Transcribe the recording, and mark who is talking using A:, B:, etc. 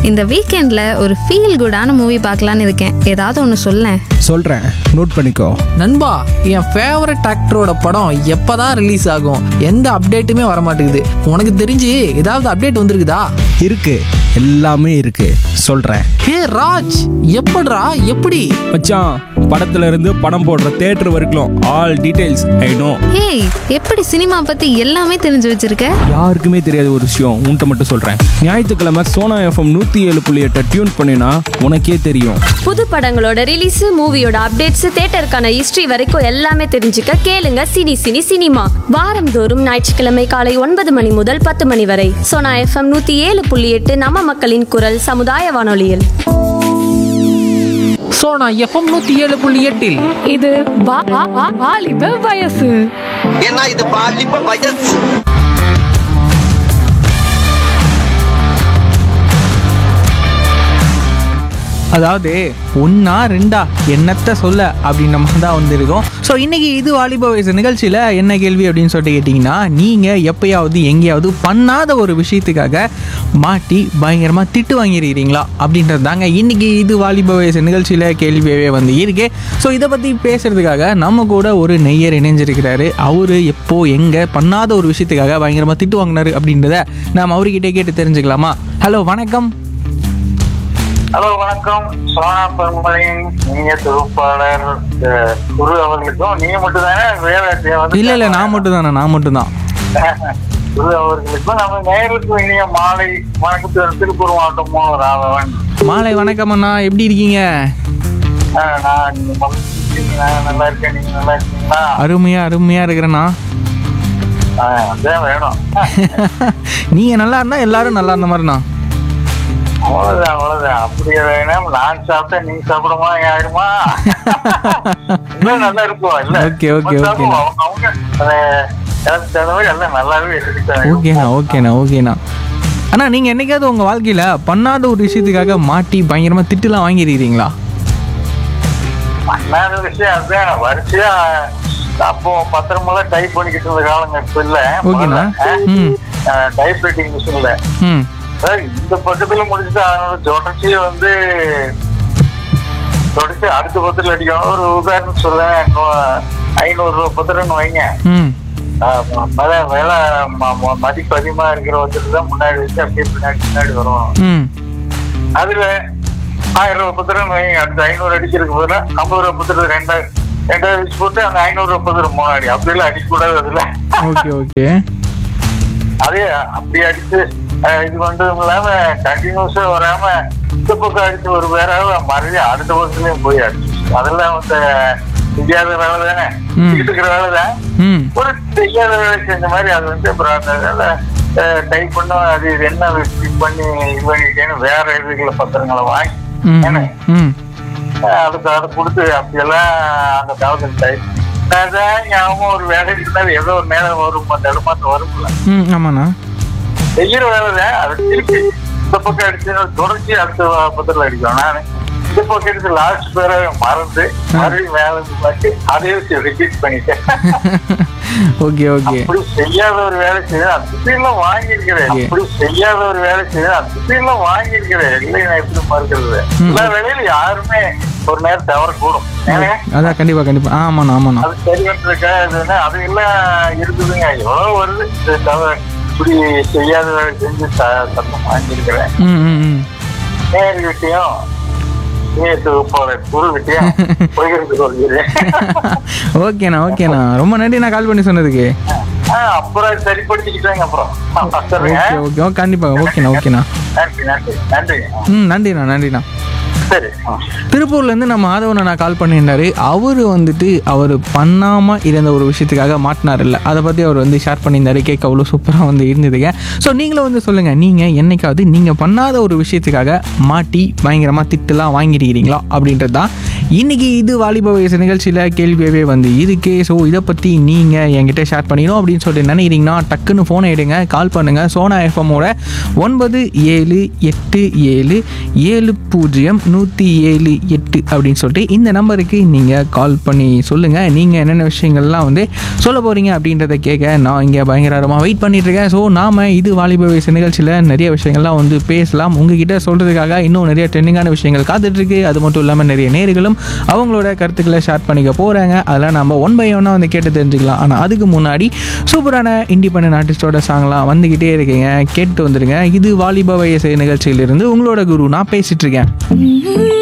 A: இந்த வீக்கெண்டில் ஒரு ஃபீல் குடான மூவி பார்க்கலான்னு இருக்கேன் ஏதாவது ஒன்று சொல்லேன்
B: சொல்கிறேன் நோட் பண்ணிக்கோ
C: நண்பா என் ஃபேவரட் ஆக்டரோட படம் எப்பதான் ரிலீஸ் ஆகும் எந்த அப்டேட்டுமே வர மாட்டேங்குது உனக்கு தெரிஞ்சு ஏதாவது அப்டேட் வந்திருக்குதா
B: இருக்கு எல்லாமே இருக்கு சொல்கிறேன்
C: ஹே ராஜ் எப்படிடா எப்படி
B: மச்சான் படத்துல இருந்து படம் போடுற தேட்டர் வரைக்கும் all details I know
A: hey எப்படி சினிமா பற்றி எல்லாமே தெரிஞ்சு வச்சிருக்க
B: யாருக்குமே தெரியாத ஒரு விஷயம் உன்கிட்ட மட்டும் சொல்கிறேன் ஞாயிற்றுக்கிழமை சோனா எஃப்எம் நூற்றி ஏழு புள்ளி எட்டை டியூன் பண்ணினா உனக்கே தெரியும்
D: புது படங்களோட ரிலீஸ் மூவியோட அப்டேட்ஸ் தேட்டருக்கான ஹிஸ்டரி வரைக்கும் எல்லாமே தெரிஞ்சுக்க கேளுங்க சினி சினி சினிமா வாரந்தோறும் ஞாயிற்றுக்கிழமை காலை ஒன்பது மணி முதல் பத்து மணி வரை சோனா எஃப்எம் நூத்தி ஏழு புள்ளி எட்டு நம்ம மக்களின் குரல் சமுதாய வானொலியில்
C: ஸோ நான் எஃப்எம் நூற்றி ஏழு புள்ளி எட்டில்
E: இது வா- வா- வா- வாலிப வயசு
F: ஏன்னா இது பாலிப்ப வயசு
G: அதாவது ஒன்றா ரெண்டா என்னத்த சொல்ல அப்படின்னு நம்ம தான் வந்திருக்கோம் ஸோ இன்றைக்கி இது வாலிப வயசு நிகழ்ச்சியில் என்ன கேள்வி அப்படின்னு சொல்லிட்டு கேட்டிங்கன்னா நீங்கள் எப்பயாவது எங்கேயாவது பண்ணாத ஒரு விஷயத்துக்காக மாட்டி பயங்கரமாக திட்டு வாங்கியிருக்கிறீங்களா அப்படின்றது தாங்க இன்றைக்கி இது வாலிப வயசு நிகழ்ச்சியில் கேள்வியாகவே வந்து இருக்கு ஸோ இதை பற்றி பேசுகிறதுக்காக நம்ம கூட ஒரு நெய்யர் இணைஞ்சிருக்கிறாரு அவர் எப்போ எங்கே பண்ணாத ஒரு விஷயத்துக்காக பயங்கரமாக திட்டு வாங்கினாரு அப்படின்றத நாம் அவர்கிட்டே கேட்டு தெரிஞ்சுக்கலாமா ஹலோ வணக்கம்
H: ஹலோ வணக்கம் சோனா பெருமலையின் இனிய தொகுப்பாளர் அஹ், குரு அவர்களுக்கும் நீங்க மட்டும் தானே வேற வந்து
G: இல்லை இல்லை நான் மட்டும் தானே நான் மட்டும் தான்
H: குரு அவர்களுக்கும் நம்ம நேருக்கு இனிய மாலை வணக்கத்தில் திருப்பூர் மாவட்டம் மூணு ராவன்
G: மாலை வணக்கம் அண்ணா எப்படி இருக்கீங்க
H: அஹ், நான் நீங்க மகிழ்ச்சி, நான் நல்லா இருக்கேன் நீங்க நல்லா இருக்கீங்களா
G: அருமையா அருமையா இருக்கிறேண்ணா
H: அஹ், அதான் வேணும்
G: நீங்க நல்லா இருந்தா எல்லாரும் நல்லா இருந்த மாதிரிண்ணா
H: அவ்வளவுதான் அவ்வளவுதான் அப்படி வேணும் நான் சாப்பிட்டா நீ சாப்பிடுமா யாருமா இன்னும் நல்லா இருக்கும் இல்ல
G: Okay, okay,
H: நம்ம
G: okay.
H: சாப்பிடுவோம். அவங்க அவங்க அஹ், எனக்கு தகுந்த மாதிரி எல்லாம் நல்லாவே இருந்துட்டாங்க
G: ஓகேண்ணா ஓகேண்ணா ஓகேண்ணா அண்ணா நீங்க என்னைக்காவது உங்க வாழ்க்கையில பண்ணாத ஒரு விஷயத்துக்காக மாட்டி பயங்கரமா திட்டுலாம் வாங்கியிருக்கீங்களா
H: பண்ணாத விஷயம் அதுதான் வரிசையா அப்போ பத்திரமெல்லாம் டைப் பண்ணிக்கிட்டு இருந்த காலங்க இப்ப இல்ல
G: ஓகேண்ணா ம்
H: டைப் ரைட்டிங் மிஷின்ல
G: ம்
H: இந்த பக்கத்துல முடிச்சுட்டு அதனோட தொடர்ச்சியை வந்து தொடர்ச்சி அடுத்த பத்திரம் அடிக்கணும் ஒரு உதாரணம் சொல்றேன் ஐநூறு ரூபா பத்திரம்னு வைங்க
G: ம்
H: ஆஹ் ம- விலை விலை ம- ம- மதிப்பு அதிகமா இருக்கிற பத்திரம் தான் முன்னாடி வச்சு அப்படியே பின்னாடி பின்னாடி வரும்
G: ம்
H: அதுல ஆயிரம் ரூபாய் பத்திரம் வைங்க அடுத்து ஐநூறு அடிக்கிறதுக்கு பதிலா ஐம்பது ரூபாய் பத்திரம் ரெண்டாயிரம் ரெண்டாயிரம் வச்சு போட்டு அந்த ஐநூறு ரூபாய் பத்திரம் முன்னாடி அப்படிலாம் அடிக்கக்கூடாது அதுல
G: ஓகே ஓகே
H: அதே அப்படி அடிச்சு அஹ், இது பண்றதும் இல்லாம கண்டினியூஸா வராம இந்த பக்கம் அடிச்சு ஒரு பேராக மறுபடியும் அடுத்த பக்கத்துலயும் போய் அடிச்சு அதெல்லாம் வந்து செய்யாத வேலை தானே
G: ம்.
H: இருக்கிற வேலை தான்
G: ம்
H: ஒரு செய்யாத வேலை செஞ்ச மாதிரி அது வந்து அப்புறம் அந்த டைப் பண்ணும் அது இது என்ன கிளிக் பண்ணி இது பண்ணிட்டேன்னு வேற இதுகளை பத்திரங்களை வாங்கி
G: ம்
H: என்ன?
G: ம்
H: அஹ் அதுக்கு அதை கொடுத்து அப்படியெல்லாம் அந்த காலத்தில் டைப் அதான் ஞாபகம் ஒரு வேலை இருந்தாலும் ஏதோ ஒரு நேரம் வரும் அந்த இடமாற்றம் வரும்ல
G: ம் ஆமாண்ணா
H: செய்யற வேலை தான் அது திருப்பி இந்த பக்கம் அடிச்சு தொடர்ச்சி அடுத்த பத்திரத்தில் அடிக்கும் நான் இந்த பக்கம் எடுத்து லாஸ்ட் பேரை மறந்து மறுபடியும் மேல மாட்டி அதையும் ரிப்பீட் பண்ணிட்டேன்
G: ஓகே ஓகே
H: அப்படி செய்யாத ஒரு வேலை செய்ய அந்த திசையெல்லாம் வாங்கியிருக்கிறேன்
G: Okay.
H: அப்படி செய்யாத ஒரு வேலை செய்ய அந்த திசையெல்லாம் வாங்கியிருக்கிறேன் இல்லை நான் எப்படி மறுக்கிறது
G: ம்.
H: எல்லா வேலையிலும் யாருமே ஒரு நேரம் தவறக்கூடும் ஏன்னா
G: அதான் கண்டிப்பா கண்டிப்பா ஆமாண்ணா ஆமாண்ணா
H: அது சரி பண்றதுக்கா இதுன்னா அது எல்லாம் இருக்குதுங்க எவ்வளவு வருது இது தவிர இப்படி செய்யாத வேலை செஞ்சு ச- சத்தம் வாங்கியிருக்கிறேன்
G: ம் ம் ம்
H: நேரு விஷயம் நேற்று போற குரு விஷயம் போயிருந்து சொல்கிறேன்
G: ஓகேண்ணா ஓகேண்ணா ரொம்ப நன்றி நான் கால் பண்ணி சொன்னதுக்கு
H: ஆஹ் அப்புறம் சரிப்படுத்திக்கிட்டாங்க அப்புறம்
G: ஓகே
H: சரிங்க
G: ஓகே ஓ கண்டிப்பாக ஓகேண்ணா ஓகேண்ணா
H: நன்றி நன்றி நன்றி
G: ம் நன்றிண்ணா நன்றிண்ணா
H: சரி ஆ.
G: திருப்பூர்லேருந்து நம்ம ஆதவனை நான் கால் பண்ணியிருந்தாரு அவர் வந்துட்டு அவர் பண்ணாமல் இருந்த ஒரு விஷயத்துக்காக மாட்டினார் இல்லை அதை பற்றி அவர் வந்து ஷேர் பண்ணியிருந்தாரு கேட்க அவ்வளோ சூப்பராக வந்து இருந்ததுங்க ஸோ நீங்களும் வந்து சொல்லுங்கள் நீங்கள் என்னைக்காவது நீங்கள் பண்ணாத ஒரு விஷயத்துக்காக மாட்டி பயங்கரமாக திட்டுலாம் வாங்கியிருக்கிறீங்களா அப்படின்றது தான் இன்னைக்கு இது வாலிப வயசு நிகழ்ச்சியில் கேள்வியாகவே வந்து இருக்கு ஸோ இதை பற்றி நீங்கள் என்கிட்ட ஷேர் பண்ணிக்கணும் அப்படின்னு சொல்லிட்டு நினைக்கிறீங்கன்னா டக்குன்னு ஃபோனை எடுங்க கால் பண்ணுங்கள் சோனா எஃப்எம்மோட ஒன்பது ஏழு எட்டு ஏழு ஏழு பூஜ்ஜியம் நூற்றி ஏழு எட்டு அப்படின்னு சொல்லிட்டு இந்த நம்பருக்கு நீங்கள் கால் பண்ணி சொல்லுங்கள் நீங்கள் என்னென்ன விஷயங்கள்லாம் வந்து சொல்ல போகிறீங்க அப்படின்றத கேட்க நான் இங்கே பயங்கரமாக வெயிட் பண்ணிட்டு இருக்கேன் ஸோ நாம் இது வாலிப வயசு நிகழ்ச்சியில் நிறைய விஷயங்கள்லாம் வந்து பேசலாம் உங்ககிட்ட சொல்கிறதுக்காக இன்னும் நிறைய ட்ரெண்டிங்கான விஷயங்கள் காத்துட்ருக்கு அது மட்டும் இல்லாமல் நிறைய நேர்களும் அவங்களோட கருத்துக்களை ஷேர் பண்ணிக்க போகிறாங்க அதெல்லாம் நம்ம ஒன் பை ஒன்னாக வந்து கேட்டு தெரிஞ்சுக்கலாம் ஆனால் அதுக்கு முன்னாடி சூப்பரான இண்டிபெண்டன்ட் ஆர்டிஸ்டோட சாங்லாம் வந்துக்கிட்டே இருக்கீங்க கேட்டு வந்துடுங்க இது வாலிப வயசு நிகழ்ச்சியிலிருந்து உங்களோட குரு நான் பேசிட்டு இருக்கேன்